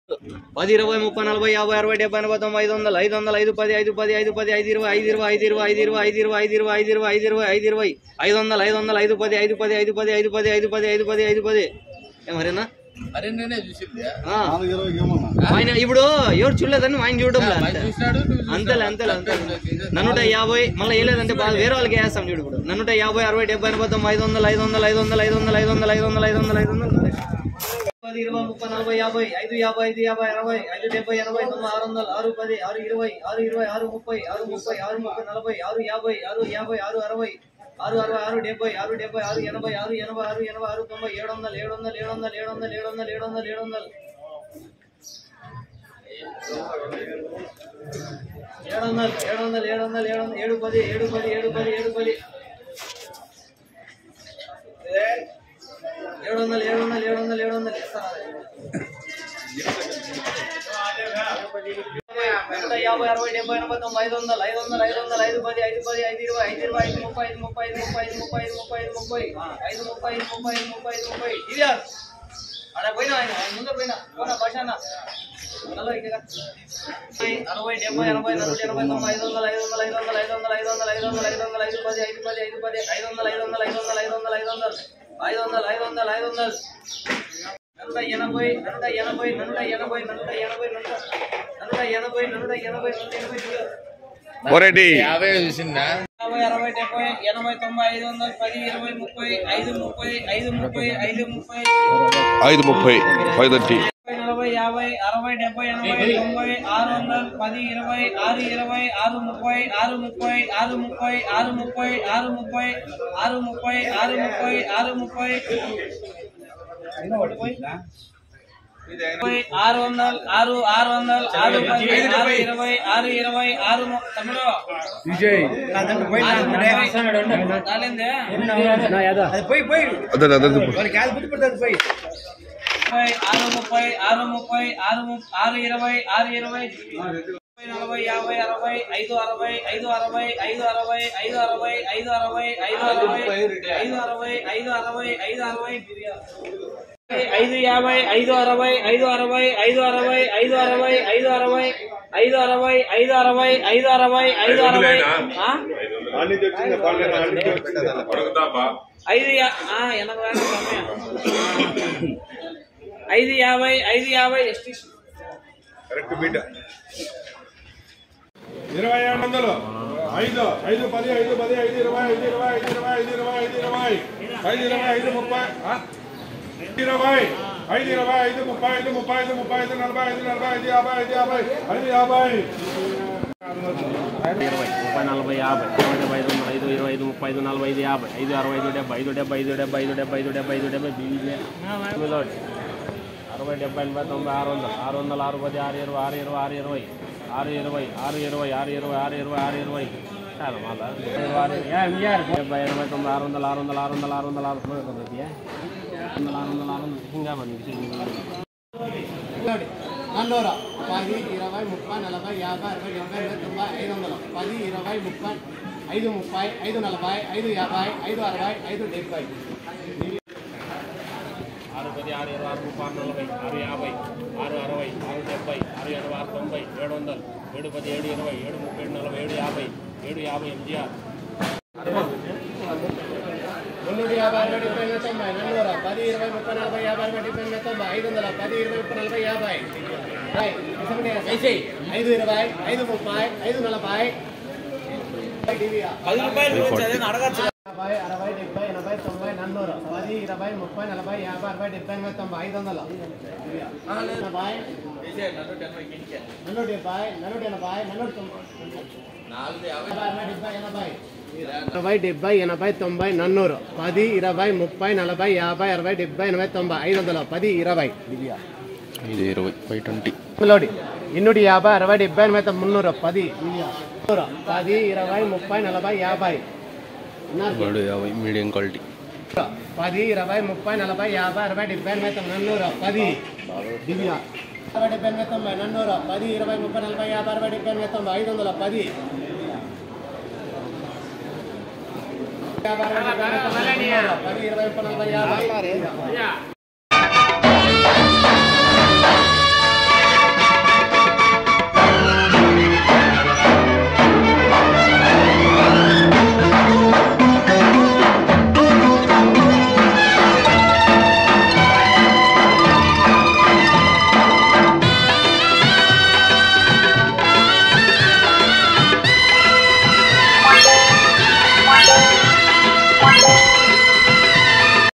పది ఇరవై ముప్పై నలభై యాభై అరవై డెబ్బై ఎనభై తొంభై ఐదు వందలు ఐదు వందలు ఐదు పది ఐదు పది ఐదు పది ఐదు ఇరవై ఐదు ఇరవై ఐదు ఇరవై ఐదు ఇరవై ఐదు ఇరవై ఐదు ఇరవై ఐదు ఇరవై ఐదు ఇరవై ఐదు ఇరవై ఐదు వందలు ఐదు వందలు ఐదు పది ఐదు పది ఐదు పది ఐదు పది ఐదు పది ఐదు పది ఐదు పది ఏం మరేనా అరే నేనే చూసింది ఆ. ఆయన ఇప్పుడు ఎవరు చూడలేదని ఆయన చూడడం అంతే చూసినాడు నువ్వు అంతేలే అంతేలే అంతేలే నన్నుట యాభై మళ్ళీ వేయలేదంటే బాగా వేరే వాళ్ళకి వేస్తాం చూడు ఇప్పుడు నన్నుట యాభై అరవై డెబ్బై ఎనభై తొంభై ఐదు వందలు ఐదు వందలు ఐదు వందలు ఐదు వందలు ఐదు వందలు ఐదు వందలు ఐదు వందలు ఐదు వందలు పది ఇరవై ముప్పై నలభై యాభై ఐదు యాభై ఐదు యాభై అరవై ఐదు డెబ్బై ఎనభై తొమ్మిది ఆరు వందలు ఆరు పది ఆరు ఇరవై ఆరు ఇరవై ఆరు ముప్పై ఆరు ముప్పై ఆరు ముప్పై నలభై ఆరు యాభై ఆరు యాభై ఆరు అరవై ఆరు అరవై ఆరు డెబ్బై ఆరు డెబ్బై ఆరు ఎనభై ఆరు ఎనభై ఆరు ఎనభై ఆరు తొంభై ఏడు వందలు ఏడు వందలు ఏడు వందలు ఏడు వందలు ఏడు వందలు ఏడు వందలు ఏడు వందలు ఏడు వందలు ఏడు వందలు ఏడు వందలు ఏడు వందలు ఏడు పది ఏడు పది ఏడు పది ఏడు పది ఏడు వందలు ఏడు వందలు ఏడు వందలు ఏడు వందలు నూట యాభై అరవై డెబ్బై ఎనభై తొంభై ఐదు వందలు ఐదు వందలు ఐదు వందలు ఐదు పది ఐదు పది ఐదు ఇరవై ఐదు ఇరవై ఐదు ముప్పై ఐదు ముప్పై ఐదు ముప్పై ఐదు ముప్పై ఐదు ముప్పై ఐదు ముప్పై ఐదు ముప్పై ఐదు ముప్పై ఐదు ముప్పై ఐదు ముప్పై ఇదియారు అక్కడ పోయినా ఆయన ఆయన ముందర పోయినా పోనా భాషాన నలభై ఇక్కడ అరవై డెబ్బై ఎనభై నలభై ఎనభై తొంభై ఐదు వందలు ఐదు వందలు ఐదు వందలు ఐదు వందలు ఐదు వందలు ఐదు వందలు ఐదు వందలు ఐదు పది ఐదు పది ఐదు పది ఐదు వందలు ఐదు వందలు ఐదు వందలు ఐదు వందలు ఐదు వందలు ఐదు వందలు ఐదు వందలు ఐదు వందలు నూట ఎనభై నూట ఎనభై నూట ఎనభై నూట ఎనభై నూట నూట ఎనభై నూట ఎనభై నూట ఎనభై ఒరేటి యాభై చూసిందా యాభై అరవై డెబ్బై ఎనభై తొంభై ఐదు వందలు పది ఇరవై ముప్పై ఐదు ముప్పై ఐదు ముప్పై ఐదు ముప్పై ఐదు ముప్పై ఫైవ్ థర్టీ ముప్పై నలభై యాభై అరవై డెబ్బై ఎనభై తొంభై ఆరు వందలు పది ఇరవై ఆరు ఇరవై ఆరు ముప్పై ఆరు ముప్పై ఆరు ముప్పై ఆరు ముప్పై ఆరు ముప్పై ఆరు ముప్పై ఆరు ముప్పై ఆరు ముప్పై ముప్పై, ఆరు వందలు ఆరు ఆరు వందలు ఆరు పది ఆరు ఇరవై ఆరు ఇరవై ఆరు ము- తమ్ముడు ఆరు ముప్పై. రాలేందే? అదే అదే ముప్పై ఆరు ముప్పై ఆరు ముప్పై ఆరు ము- ఆరు ఇరవై ఆరు ఇరవై ముప్పై, నలభై యాభై అరవై ఐదు అరవై ఐదు అరవై ఐదు అరవై ఐదు అరవై ఐదు అరవై ఐదు అరవై ఐదు అరవై ఐదు అరవై ఐదు అరవై ఐదు యాభై ఐదు అరవై ఐదు అరవై ఐదు అరవై ఐదు అరవై ఐదు అరవై ఐదు అరవై ఐదు అరవై ఐదు అరవై ఐదు అరవై ఆ? ఐదు యా- ఆ, ఎనభై ఆరు సమయం. ఐదు యాభై ఐదు యాభై ఎస్టీ ఇరవై ఏడు వందలు ఐదు ఐదు పది ఐదు పది ఐదు ఇరవై ఐదు ఇరవై ఐదు ఇరవై ఐదు ఇరవై ఐదు ఇరవై ఐదు ఇరవై ఐదు ముప్పై ఆ? ఇరవై ఐదు ఇరవై ఐదు ముప్పై ఐదు ముప్పై ఐదు ముప్పై ఐదు నలభై ఐదు నలభై ఐదు యాభై ఐదు యాభై ఐదు యాభై ఇరవై ముప్పై నలభై యాభై ఇరవై డెబ్బై ఐదు వందల ఐదు ఇరవై ఐదు ముప్పై ఐదు నలభై ఐదు యాభై ఐదు అరవై ఐదు డెబ్బై ఐదు డెబ్బై ఐదు డెబ్బై ఐదు డెబ్బై ఐదు డెబ్బై ఐదు డెబ్బై బీజే తొమ్మిదోటి అరవై డెబ్బై ఎనభై తొంభై ఆరు వందలు ఆరు వందలు ఆరు పది ఆరు ఇరవై ఆరు ఇరవై ఆరు ఇరవై ఆరు ఇరవై ఆరు ఇరవై ఆరు ఇరవై ఆరు ఇరవై ఆరు ఇరవై చాలు మళ్ళా ఇరవై ఆరు ఇరవై డెబ్బై ఎనభై తొంభై ఆరు వందలు ఆరు వందలు ఆరు వందలు ఆరు వందలు ఆరు వందలు ఆరు వందలు ఆరు వందలు ఆరు వందలు ఇంకా మంది నన్నూర పది ఇరవై ముప్పై నలభై యాభై అరవై డెబ్బై ఎనభై తొంభై ఐదు వందలు పది ఇరవై ముప్పై ఐదు ముప్పై ఐదు నలభై ఐదు యాభై ఐదు అరవై ఐదు డెబ్బై ఆరు పది ఆరు ఇరవై ఆరు ముప్పై ఆరు నలభై ఆరు యాభై ఆరు అరవై ఆరు డెబ్బై ఆరు ఎనభై ఆరు తొంభై ఏడు వందలు ఏడు పది ఏడు ఇరవై ఏడు ముప్పై ఏడు నలభై ఏడు యాభై ఏడు యాభై ఎంజీఆర్ మున్నూరు యాభై అరవై డెబ్బై ఎనభై తొంభై నన్నూర పది ఇరవై ముప్పై నలభై యాభై అరవై డెబ్బై ఎనభై తొంభై ఐదు వందల పది ఇరవై ముప్పై నలభై యాభై రై, ఇసండి. ఐదు ఇరవై ఐదు ముప్పై ఐదు నలభై పది రూపాయలు అడగచ్చు యాభై అరవై డెబ్బై ఎనభై తొంభై నన్నూరు పది ఇరవై ముప్పై నలభై యాభై అరవై డెబ్బై ఎనభై తొంభై ఐదు వందలు ఎనభై నన్నూరు డెబ్బై నన్నూరు ఎనభై నన్నూరు తొంభై అరవై డెబ్బై ఎనభై ఇరవై డెబ్బై ఎనభై తొంభై నన్నూరు పది ఇరవై ముప్పై నలభై యాభై అరవై డెబ్బై ఎనభై తొంభై ఐదు వందలు పది ఇరవై ఐదు ఇరవై ఫైవ్ ట్వంటీ లోడి ఇన్నూటి యాభై అరవై డెబ్బై ఎనభై తొంభై మున్నూరు పది మున్నూరు పది ఇరవై ముప్పై నలభై యాభై ఏడు యాభై మీడియం క్వాలిటీ పది ఇరవై ముప్పై నలభై యాభై అరవై డెబ్బై ఎనభై తొమ్మిది నన్నూరు పది దివ్య అరవై డెబ్బై ఎనభై తొంభై నన్నూరు పది ఇరవై ముప్పై నలభై యాభై అరవై డెబ్బై ఎనభై తొంభై ఐదు వందల పది యాభై అరవై డెబ్బై ఎనభై తొంభై నన్నూరు. పది ఇరవై ముప్పై నలభై యాభై